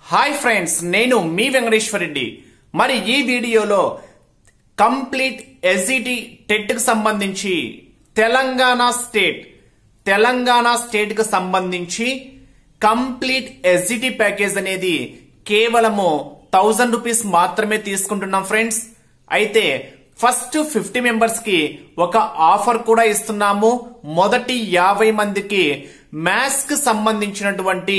hi friends నేను మీ వెంకటేశ్వర రెడ్డి మరి ఈ వీడియోలో కంప్లీట్ ఎస్జిటి టెట్ కు సంబంధించి తెలంగాణ స్టేట్ తెలంగాణ స్టేట్ కు సంబంధించి కంప్లీట్ ఎస్జిటి ప్యాకేజ్ అనేది కేవలము థౌజండ్ రూపీస్ మాత్రమే తీసుకుంటున్నాం ఫ్రెండ్స్ అయితే ఫస్ట్ ఫిఫ్టీ మెంబర్స్ కి ఒక ఆఫర్ కూడా ఇస్తున్నాము మొదటి యాభై మందికి మ్యాథ్స్ కి సంబంధించినటువంటి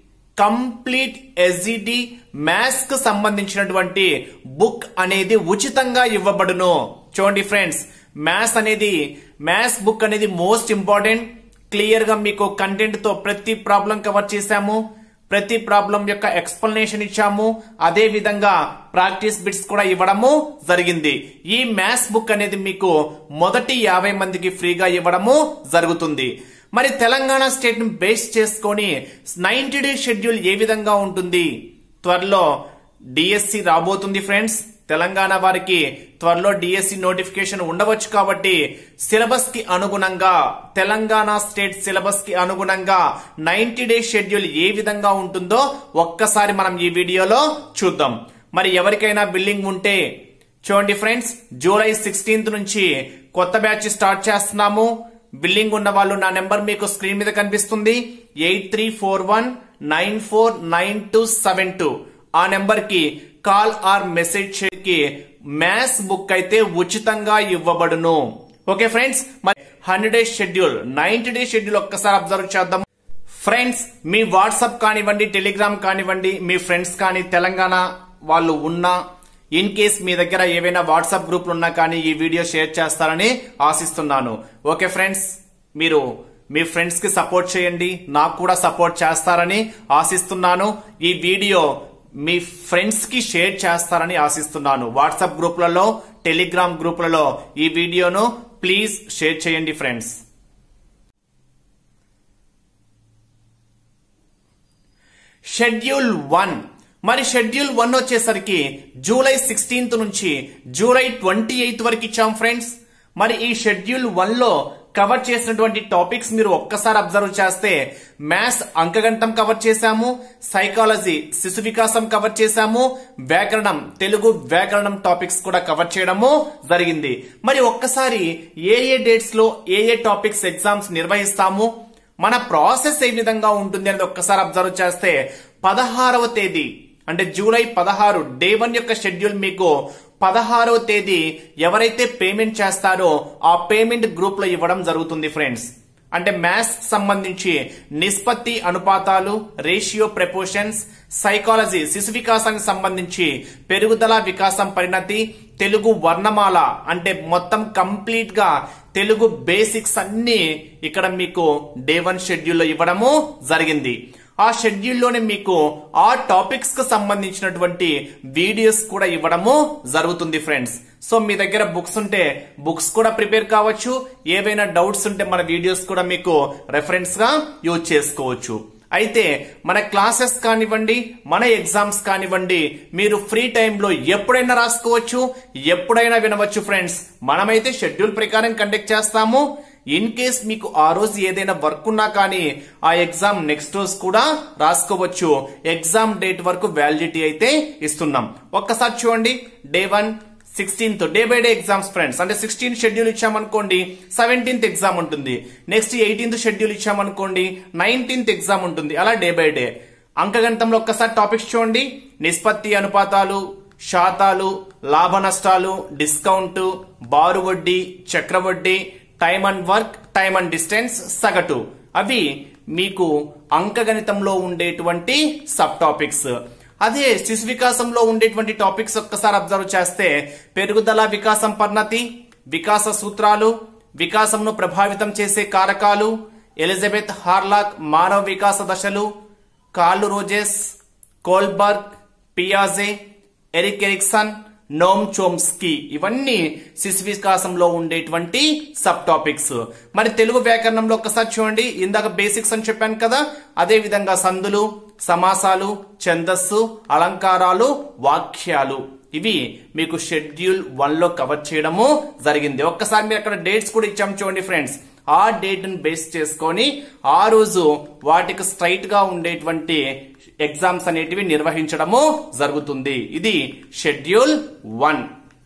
కంప్లీట్ ఎస్జిటి మ్యాథ్స్ కు సంబంధించినటువంటి బుక్ అనేది ఉచితంగా ఇవ్వబడును చూడండి ఫ్రెండ్స్ మ్యాథ్స్ అనేది మ్యాథ్స్ బుక్ అనేది మోస్ట్ ఇంపార్టెంట్ క్లియర్ గా మీకు కంటెంట్ తో ప్రతి ప్రాబ్లం కవర్ చేశాము ప్రతి ప్రాబ్లం యొక్క ఎక్స్ప్లెనేషన్ ఇచ్చాము అదే విధంగా ప్రాక్టీస్ బిట్స్ కూడా ఇవ్వడము జరిగింది ఈ మ్యాథ్స్ బుక్ అనేది మీకు మొదటి యాభై మందికి ఫ్రీగా ఇవ్వడము జరుగుతుంది మరి తెలంగాణ స్టేట్ ను బేస్ చేసుకొని నైన్టీ డే షెడ్యూల్ ఏ విధంగా ఉంటుంది త్వరలో డిఎస్సి రాబోతుంది ఫ్రెండ్స్ తెలంగాణ వారికి త్వరలో డిఎస్సి నోటిఫికేషన్ ఉండవచ్చు కాబట్టి సిలబస్ కి అనుగుణంగా తెలంగాణ స్టేట్ సిలబస్ కి అనుగుణంగా నైన్టీ డే షెడ్యూల్ ఏ విధంగా ఉంటుందో ఒక్కసారి మనం ఈ వీడియోలో చూద్దాం మరి ఎవరికైనా బిల్డింగ్ ఉంటే చూడండి ఫ్రెండ్స్ జూలై సిక్స్టీన్త్ నుంచి కొత్త బ్యాచ్ స్టార్ట్ చేస్తున్నాము బిల్లింగ్ ఉన్న వాళ్ళు నా నెంబర్ మీకు స్క్రీన్ మీద కనిపిస్తుంది eight three four one nine four nine two seven two ఆ నెంబర్ కి కాల్ ఆర్ మెసేజ్ కి మ్యాథ్స్ బుక్ అయితే ఉచితంగా ఇవ్వబడును ఓకే ఫ్రెండ్స్ మరి hundred days schedule ninety days schedule ఒక్కసారి అబ్జర్వ్ చేద్దాం ఫ్రెండ్స్ మీ వాట్సాప్ కానివ్వండి టెలిగ్రామ్ కానివ్వండి మీ ఫ్రెండ్స్ కానీ తెలంగాణ వాళ్ళు ఉన్నా ఇన్ కేస్ మీ దగ్గర ఏవైనా వాట్సాప్ గ్రూపులు ఉన్నా కానీ ఈ వీడియో షేర్ చేస్తారని ఆశిస్తున్నాను ఓకే ఫ్రెండ్స్ మీరు మీ ఫ్రెండ్స్ కి సపోర్ట్ చేయండి నాకు కూడా సపోర్ట్ చేస్తారని ఆశిస్తున్నాను ఈ వీడియో మీ ఫ్రెండ్స్ కి షేర్ చేస్తారని ఆశిస్తున్నాను వాట్సాప్ గ్రూపులలో టెలిగ్రామ్ గ్రూపులలో ఈ వీడియోను ప్లీజ్ షేర్ చేయండి ఫ్రెండ్స్ షెడ్యూల్ వన్ మరి షెడ్యూల్ వన్ వచ్చేసరికి జూలై సిక్స్టీన్త్ నుంచి జూలై ట్వంటీ ఎయిత్ వరకు ఇచ్చాం ఫ్రెండ్స్ మరి ఈ షెడ్యూల్ వన్ లో కవర్ చేసినటువంటి టాపిక్స్ మీరు ఒక్కసారి అబ్జర్వ్ చేస్తే మ్యాథ్స్ అంకగంటం కవర్ చేశాము సైకాలజీ శిశు వికాసం కవర్ చేశాము వ్యాకరణం తెలుగు వ్యాకరణం టాపిక్స్ కూడా కవర్ చేయడము జరిగింది మరి ఒక్కసారి ఏ ఏ డేట్స్ లో ఏ ఏ టాపిక్స్ ఎగ్జామ్స్ నిర్వహిస్తాము మన ప్రాసెస్ ఏ విధంగా ఉంటుంది అనేది ఒక్కసారి అబ్జర్వ్ చేస్తే పదహారవ తేదీ అంటే జూలై పదహారు డే వన్ యొక్క షెడ్యూల్ మీకు పదహారవ తేదీ ఎవరైతే పేమెంట్ చేస్తారో ఆ పేమెంట్ గ్రూప్ లో ఇవ్వడం జరుగుతుంది ఫ్రెండ్స్ అంటే మ్యాథ్స్ సంబంధించి నిష్పత్తి అనుపాతాలు రేషియో ప్రపోర్షన్స్ సైకాలజీ శిశు వికాసానికి సంబంధించి పెరుగుదల వికాసం పరిణతి తెలుగు వర్ణమాల అంటే మొత్తం కంప్లీట్ గా తెలుగు బేసిక్స్ అన్ని ఇక్కడ మీకు డే వన్ షెడ్యూల్లో ఇవ్వడము జరిగింది ఆ షెడ్యూల్లోనే మీకు ఆ టాపిక్స్ కు సంబంధించినటువంటి వీడియోస్ కూడా ఇవ్వడము జరుగుతుంది ఫ్రెండ్స్ సో మీ దగ్గర బుక్స్ ఉంటే బుక్స్ కూడా ప్రిపేర్ కావచ్చు ఏవైనా డౌట్స్ ఉంటే మన వీడియోస్ కూడా మీకు రెఫరెన్స్ గా యూజ్ చేసుకోవచ్చు అయితే మన క్లాసెస్ కానివ్వండి మన ఎగ్జామ్స్ కానివ్వండి మీరు ఫ్రీ టైంలో ఎప్పుడైనా రాసుకోవచ్చు ఎప్పుడైనా వినవచ్చు ఫ్రెండ్స్ మనమైతే షెడ్యూల్ ప్రకారం కండక్ట్ చేస్తాము ఇన్ కేస్ మీకు ఆ రోజు ఏదైనా వర్క్ ఉన్నా కానీ ఆ ఎగ్జామ్ నెక్స్ట్ రోజు కూడా రాసుకోవచ్చు ఎగ్జామ్ డేట్ వరకు వ్యాలిడిటీ అయితే ఇస్తున్నాం ఒక్కసారి చూడండి day one sixteenth day by day exams friends అంటే సిక్స్టీన్త్ షెడ్యూల్ ఇచ్చామనుకోండి సెవెంటీన్త్ ఎగ్జామ్ ఉంటుంది నెక్స్ట్ ఎయిటీన్త్ షెడ్యూల్ ఇచ్చామనుకోండి నైన్టీన్త్ ఎగ్జామ్ ఉంటుంది అలా డే బై డే అంకగణితంలో ఒక్కసారి టాపిక్స్ చూడండి నిష్పత్తి అనుపాతాలు శాతాలు లాభ నష్టాలు డిస్కౌంట్ బారు వడ్డీ చక్రవడ్డీ time and work time and distance సగటు అవి మీకు అంకగణితంలో ఉండేటువంటి సబ్ టాపిక్స్ అదే శిశు వికాసంలో ఉండేటువంటి టాపిక్స్ ఒక్కసారి అబ్జర్వ్ చేస్తే పెరుగుదల వికాసం పన్నతి వికాస సూత్రాలు వికాసంను ప్రభావితం చేసే కారకాలు ఎలిజబెత్ హార్లాక్ మానవ వికాస దశలు కార్లు రోజెస్ కోల్బర్గ్ పియాజే ఎరిక్ ఎరిక్సన్ నోమ్ చోమ్స్కీ ఇవన్నీ శిశు వికాసంలో ఉండేటువంటి సబ్ టాపిక్స్ మరి తెలుగు వ్యాకరణంలో ఒక్కసారి చూడండి ఇందాక బేసిక్స్ అని చెప్పాను కదా అదే విధంగా సందులు సమాసాలు ఛందస్సు అలంకారాలు వాక్యాలు ఇవి మీకు షెడ్యూల్ వన్ లో కవర్ చేయడము జరిగింది ఒక్కసారి మీరు అక్కడ డేట్స్ కూడా ఇచ్చాం చూడండి ఫ్రెండ్స్ ఆ డేట్ ని బేస్ చేసుకొని ఆ రోజు వాటికి స్ట్రైట్ గా ఉండేటువంటి ఎగ్జామ్స్ అనేటివి నిర్వహించడము జరుగుతుంది ఇది schedule one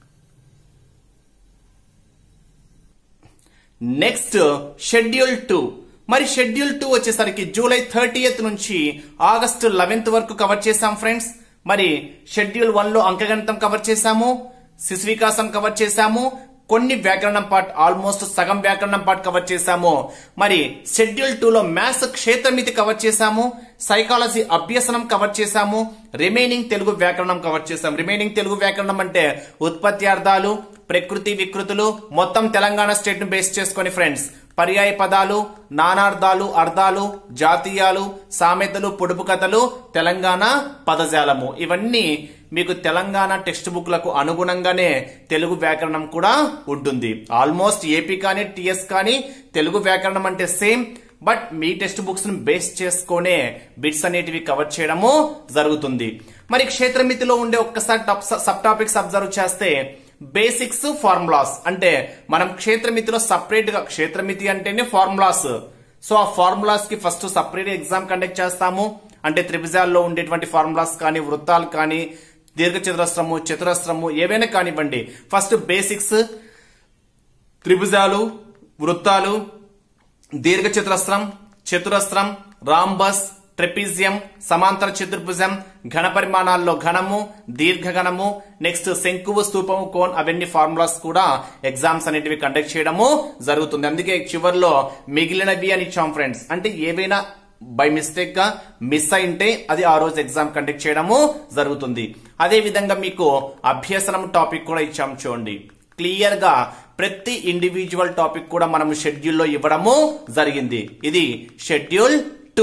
next schedule two మరి షెడ్యూల్ టూ వచ్చేసరికి జూలై థర్టీయత్ నుంచి ఆగస్టు లెవెన్త్ వరకు కవర్ చేశాం ఫ్రెండ్స్ మరి షెడ్యూల్ వన్ లో అంకగణితం కవర్ చేశాము శిశువికాసం కవర్ చేశాము కొన్ని వ్యాకరణం పార్ట్ ఆల్మోస్ట్ సగం వ్యాకరణం పార్ట్ కవర్ చేశాము మరి షెడ్యూల్ టూ లో మ్యాథ్స్ క్షేత్రమితి కవర్ చేశాము సైకాలజీ అభ్యసనం కవర్ చేశాము రిమైనింగ్ తెలుగు వ్యాకరణం కవర్ చేశాం రిమైనింగ్ తెలుగు వ్యాకరణం అంటే ఉత్పత్తి ప్రకృతి వికృతులు మొత్తం తెలంగాణ స్టేట్ ను బేస్ చేసుకొని ఫ్రెండ్స్ పర్యాయ పదాలు నానార్థాలు అర్థాలు జాతీయాలు సామెతలు పొడుపు కథలు తెలంగాణ పదజాలము ఇవన్నీ మీకు తెలంగాణ టెక్స్ట్ బుక్లకు అనుగుణంగానే తెలుగు వ్యాకరణం కూడా ఉంటుంది ఆల్మోస్ట్ ఏపీ కానీ టిఎస్ కానీ తెలుగు వ్యాకరణం అంటే సేమ్ బట్ మీ టెక్స్ట్ బుక్స్ ను బేస్ చేసుకునే బిట్స్ అనేటివి కవర్ చేయడము జరుగుతుంది మరి క్షేత్రమితిలో ఉండే ఒక్కసారి సబ్ టాపిక్స్ అబ్జర్వ్ చేస్తే బేసిక్స్ ఫార్ములాస్ అంటే మనం క్షేత్రమితిలో సపరేట్ గా క్షేత్రమితి అంటేనే ఫార్ములాస్ సో ఆ ఫార్ములాస్ కి ఫస్ట్ సపరేట్ ఎగ్జామ్ కండక్ట్ చేస్తాము అంటే త్రిభుజాల్లో ఉండేటువంటి ఫార్ములాస్ కానీ వృత్తాలు కానీ దీర్ఘ చతురస్రము చతురస్రము ఏవైనా కానివ్వండి ఫస్ట్ బేసిక్స్ త్రిభుజాలు వృత్తాలు దీర్ఘ చతురస్రం చతురస్రం రాంబస్ ట్రెపిజియం సమాంతర చతుర్భుజం ఘన పరిమాణాల్లో ఘనము దీర్ఘగణము నెక్స్ట్ శంకువు స్తూపము కోన్ అవన్నీ ఫార్ములాస్ కూడా ఎగ్జామ్స్ అనేటివి కండక్ట్ చేయడము జరుగుతుంది అందుకే చివరిలో మిగిలినవి అని ఇచ్చాం ఫ్రెండ్స్ అంటే ఏవైనా బై మిస్టేక్ గా మిస్ అయింటే అది ఆ రోజు ఎగ్జామ్ కండక్ట్ చేయడము జరుగుతుంది అదే విధంగా మీకు అభ్యసనం టాపిక్ కూడా ఇచ్చాం చూడండి క్లియర్ గా ప్రతి ఇండివిజువల్ టాపిక్ కూడా మనం షెడ్యూల్లో ఇవ్వడము జరిగింది ఇది schedule two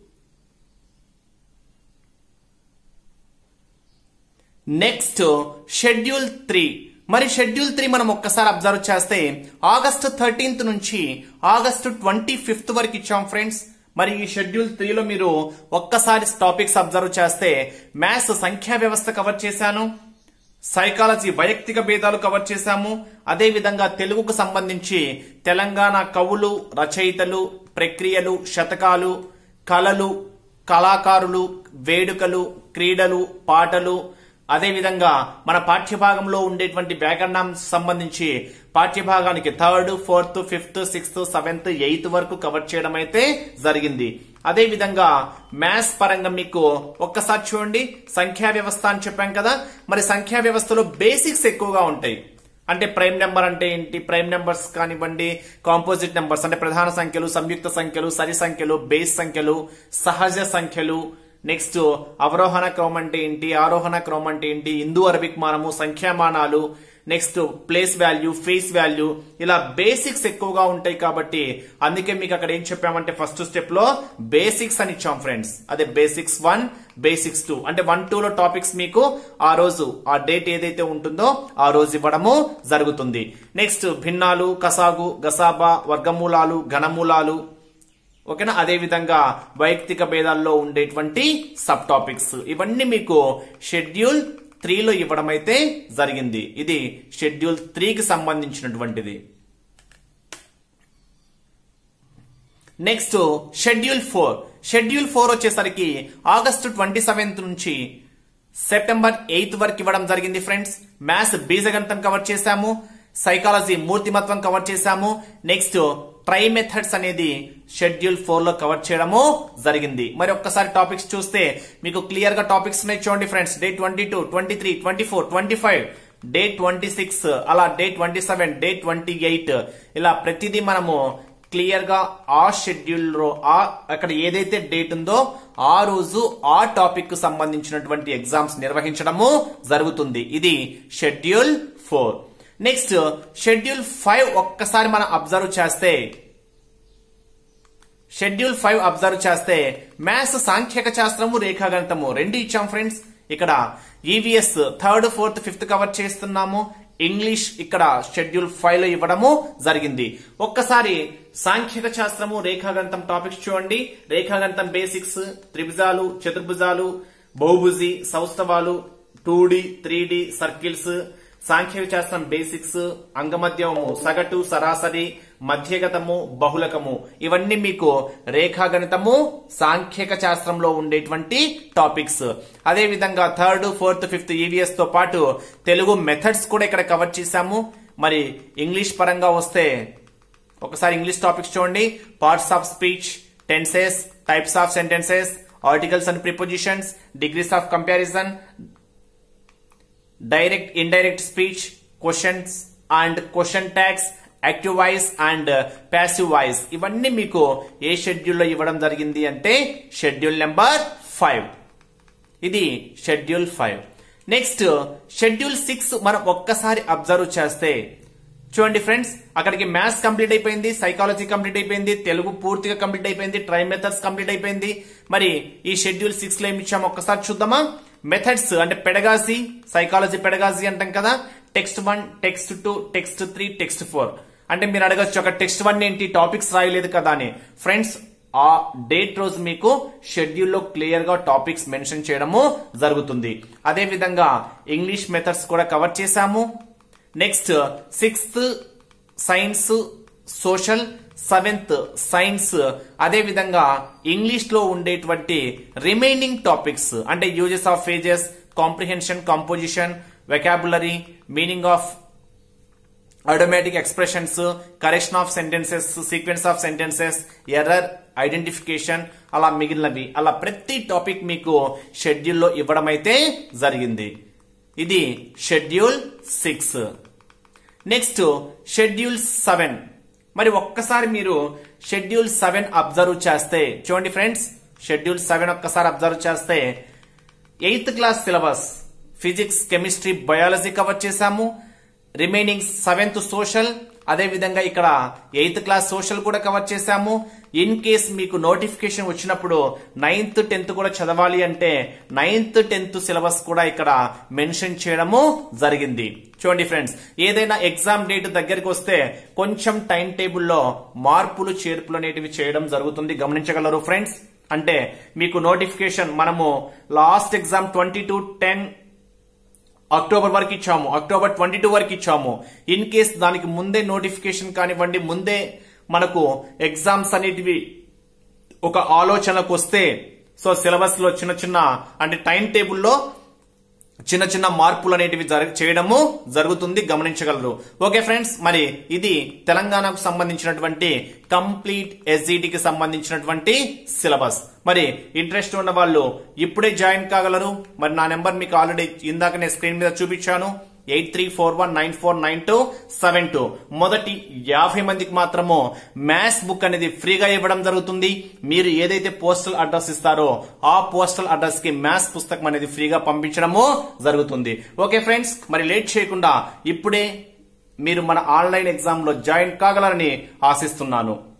next schedule three మరి షెడ్యూల్ త్రీ మనం ఒక్కసారి అబ్జర్వ్ చేస్తే ఆగస్టు థర్టీన్త్ నుంచి ఆగస్టు ట్వంటీ ఫిఫ్త్ వరకు ఇచ్చాం ఫ్రెండ్స్ మరి ఈ షెడ్యూల్ త్రీలో మీరు ఒక్కసారి టాపిక్స్ అబ్జర్వ్ చేస్తే మ్యాథ్స్ సంఖ్యా వ్యవస్థ కవర్ చేశాను సైకాలజీ వైయక్తిక భేదాలు కవర్ చేశాము అదే విధంగా తెలుగుకు సంబంధించి తెలంగాణ కవులు రచయితలు ప్రక్రియలు శతకాలు కళలు కళాకారులు వేడుకలు క్రీడలు పాటలు అదేవిధంగా మన పాఠ్యభాగంలో ఉండేటువంటి వ్యాకరణం సంబంధించి పాఠ్యభాగానికి third fourth fifth sixth seventh eighth వరకు కవర్ చేయడం అయితే జరిగింది అదే విధంగా మ్యాథ్స్ పరంగా మీకు ఒక్కసారి చూడండి సంఖ్యా వ్యవస్థ అని చెప్పాం కదా మరి సంఖ్యా వ్యవస్థలో బేసిక్స్ ఎక్కువగా ఉంటాయి అంటే ప్రైమ్ నెంబర్ అంటే ఏంటి ప్రైమ్ నెంబర్స్ కానివ్వండి కాంపోజిట్ నెంబర్స్ అంటే ప్రధాన సంఖ్యలు సంయుక్త సంఖ్యలు సరి సంఖ్యలు బేస్ సంఖ్యలు సహజ సంఖ్యలు నెక్స్ట్ అవరోహణ క్రమం అంటే ఏంటి ఆరోహణ క్రమం అంటే ఏంటి హిందూ అరబిక్ మానము సంఖ్యామానాలు next place value face value ఇలా బేసిక్స్ ఎక్కువగా ఉంటాయి కాబట్టి అందుకే మీకు అక్కడ ఏం చెప్పామంటే ఫస్ట్ స్టెప్ లో బేసిక్స్ అని ఇచ్చాం ఫ్రెండ్స్ అదే బేసిక్స్ వన్ బేసిక్స్ టూ అంటే వన్ టూ లో టాపిక్స్ మీకు ఆ రోజు ఆ డేట్ ఏదైతే ఉంటుందో ఆ రోజు ఇవ్వడము జరుగుతుంది నెక్స్ట్ భిన్నాలు కసాగు గసాబా వర్గమూలాలు ఘనమూలాలు ఓకేనా అదే విధంగా వైయక్తిక భేదాల్లో ఉండేటువంటి సబ్ టాపిక్స్ ఇవన్నీ మీకు షెడ్యూల్ త్రీలో ఇవ్వడం అయితే జరిగింది ఇది షెడ్యూల్ త్రీకి సంబంధించినటువంటిది next schedule four schedule four వచ్చేసరికి ఆగస్టు ట్వంటీ సెవెంత్ నుంచి సెప్టెంబర్ ఎయిత్ వరకు ఇవ్వడం జరిగింది ఫ్రెండ్స్ మ్యాథ్స్ బీజగణితం కవర్ చేశాము సైకాలజీ మూర్తిమత్వం కవర్ చేశాము నెక్స్ట్ ట్రై మెథడ్స్ అనేది షెడ్యూల్ ఫోర్ లో కవర్ చేయడము జరిగింది మరి ఒక్కసారి టాపిక్స్ చూస్తే మీకు క్లియర్ గా టాపిక్స్ ఉన్నాయి చూడండి friends day twenty two twenty three twenty four twenty five day twenty six అలా day twenty seven day twenty eight ఇలా ప్రతిదీ మనము క్లియర్ గా ఆ షెడ్యూల్ లో ఆ అక్కడ ఏదైతే డేట్ ఉందో ఆ రోజు ఆ టాపిక్ కు సంబంధించినటువంటి ఎగ్జామ్స్ నిర్వహించడము జరుగుతుంది ఇది schedule four next schedule five ఒక్కసారి మనం అబ్జర్వ్ చేస్తే షెడ్యూల్ ఫైవ్ అబ్జర్వ్ చేస్తే మ్యాథ్స్ సాంఖ్యక శాస్త్రము రేఖాగణితము రెండు ఇచ్చాం ఫ్రెండ్స్ ఇక్కడ EVS third fourth fifth cover చేస్తున్నాము ఇంగ్లీష్ ఇక్కడ షెడ్యూల్ ఫైవ్ లో ఇవ్వడము జరిగింది ఒక్కసారి సాంఖ్యక శాస్త్రము రేఖాగణితం టాపిక్స్ చూడండి రేఖాగణితం బేసిక్స్ త్రిభుజాలు చతుర్భుజాలు బహుభుజి సౌస్తవాలు two D three D circles సాంఖ్యక శాస్త్రం బేసిక్స్ అంగమధ్యమము సగటు సరాసరి మధ్యగతము బహుళకము ఇవన్నీ మీకు రేఖాగణితము సాంఖ్యక శాస్త్రంలో ఉండేటువంటి టాపిక్స్ అదే విధంగా థర్డ్ ఫోర్త్ ఫిఫ్త్ ఈవీఎస్ తో పాటు తెలుగు మెథడ్స్ కూడా ఇక్కడ కవర్ చేశాము మరి ఇంగ్లీష్ పరంగా వస్తే ఒకసారి ఇంగ్లీష్ టాపిక్స్ చూడండి parts of speech tenses types of sentences articles and prepositions degrees of comparison direct indirect speech questions and question tags active voice and passive voice ఇవన్నీ మీకు ఏ షెడ్యూల్లో ఇవ్వడం జరిగింది అంటే షెడ్యూల్ నెంబర్ ఫైవ్ ఇది schedule five next schedule six మనం ఒక్కసారి అబ్జర్వ్ చేస్తే చూడండి ఫ్రెండ్స్ అక్కడికి మ్యాథ్స్ కంప్లీట్ అయిపోయింది సైకాలజీ కంప్లీట్ అయిపోయింది తెలుగు పూర్తిగా కంప్లీట్ అయిపోయింది ట్రై మెథడ్స్ కంప్లీట్ అయిపోయింది మరి ఈ షెడ్యూల్ సిక్స్ లో ఏమి ఇచ్చాము ఒక్కసారి చూద్దామా మెథడ్స్ అంటే పెడగాజీ సైకాలజీ పెడగాజీ అంటాం కదా text one text two text three text four అంటే మీరు అడగచ్చు ఒక టెక్స్ట్ వన్ ఏంటి టాపిక్స్ రాయలేదు కదా అని ఫ్రెండ్స్ ఆ డేట్ రోజు మీకు షెడ్యూల్లో క్లియర్ గా టాపిక్స్ మెన్షన్ చేయడము జరుగుతుంది అదే విధంగా ఇంగ్లీష్ మెథడ్స్ కూడా కవర్ చేశాము next sixth science social seventh science అదే విధంగా ఇంగ్లీష్ లో ఉండేటువంటి రిమైనింగ్ టాపిక్స్ అంటే uses of phrases comprehension composition vocabulary meaning of idiomatic expressions correction of sentences sequence of sentences error identification అలా మిగిలినవి అలా ప్రతి టాపిక్ మీకు షెడ్యూల్లో ఇవ్వడం అయితే జరిగింది ఇది schedule six next schedule seven మరి ఒక్కసారి మీరు షెడ్యూల్ సెవెన్ అబ్జర్వ్ చేస్తే చూడండి ఫ్రెండ్స్ షెడ్యూల్ సెవెన్ ఒక్కసారి అబ్జర్వ్ చేస్తే eighth class syllabus physics chemistry biology cover చేశాము రిమైనింగ్ సెవెంత్ సోషల్ అదే విధంగా ఇక్కడ ఎయిత్ క్లాస్ సోషల్ కూడా కవర్ చేశాము ఇన్ కేస్ మీకు నోటిఫికేషన్ వచ్చినప్పుడు నైన్త్ టెన్త్ కూడా చదవాలి అంటే నైన్త్ టెన్త్ సిలబస్ కూడా ఇక్కడ మెన్షన్ చేయడము జరిగింది చూడండి ఫ్రెండ్స్ ఏదైనా ఎగ్జామ్ డేట్ దగ్గరికి వస్తే కొంచెం టైం టేబుల్లో మార్పులు చేర్పులు అనేటివి చేయడం జరుగుతుంది గమనించగలరు ఫ్రెండ్స్ అంటే మీకు నోటిఫికేషన్ మనము last exam twenty to ten October వరకు ఇచ్చాము అక్టోబర్ ట్వంటీ టూ వరకు ఇచ్చాము ఇన్ కేస్ దానికి ముందే నోటిఫికేషన్ కానివ్వండి ముందే మనకు ఎగ్జామ్స్ అనేటివి ఒక ఆలోచనకు వస్తే సో సిలబస్ లో చిన్న చిన్న అంటే టైం టేబుల్లో చిన్న చిన్న మార్పులు అనేటివి జరగ చేయడము జరుగుతుంది గమనించగలరు ఓకే ఫ్రెండ్స్ మరి ఇది తెలంగాణకు సంబంధించినటువంటి కంప్లీట్ ఎస్జిటికి సంబంధించినటువంటి సిలబస్ మరి ఇంట్రెస్ట్ ఉన్న వాళ్ళు ఇప్పుడే జాయిన్ కాగలరు మరి నా నెంబర్ మీకు ఆల్రెడీ ఇందాక నేను స్క్రీన్ మీద చూపించాను eight three four one nine four nine two seven two మొదటి యాభై మందికి మాత్రము మ్యాథ్స్ బుక్ అనేది ఫ్రీగా ఇవ్వడం జరుగుతుంది మీరు ఏదైతే పోస్టల్ అడ్రస్ ఇస్తారో ఆ పోస్టల్ అడ్రస్ కి మ్యాథ్స్ పుస్తకం అనేది ఫ్రీగా పంపించడము జరుగుతుంది ఓకే ఫ్రెండ్స్ మరి లేట్ చేయకుండా ఇప్పుడే మీరు మన ఆన్లైన్ ఎగ్జామ్ లో జాయిన్ కాగలరని ఆశిస్తున్నాను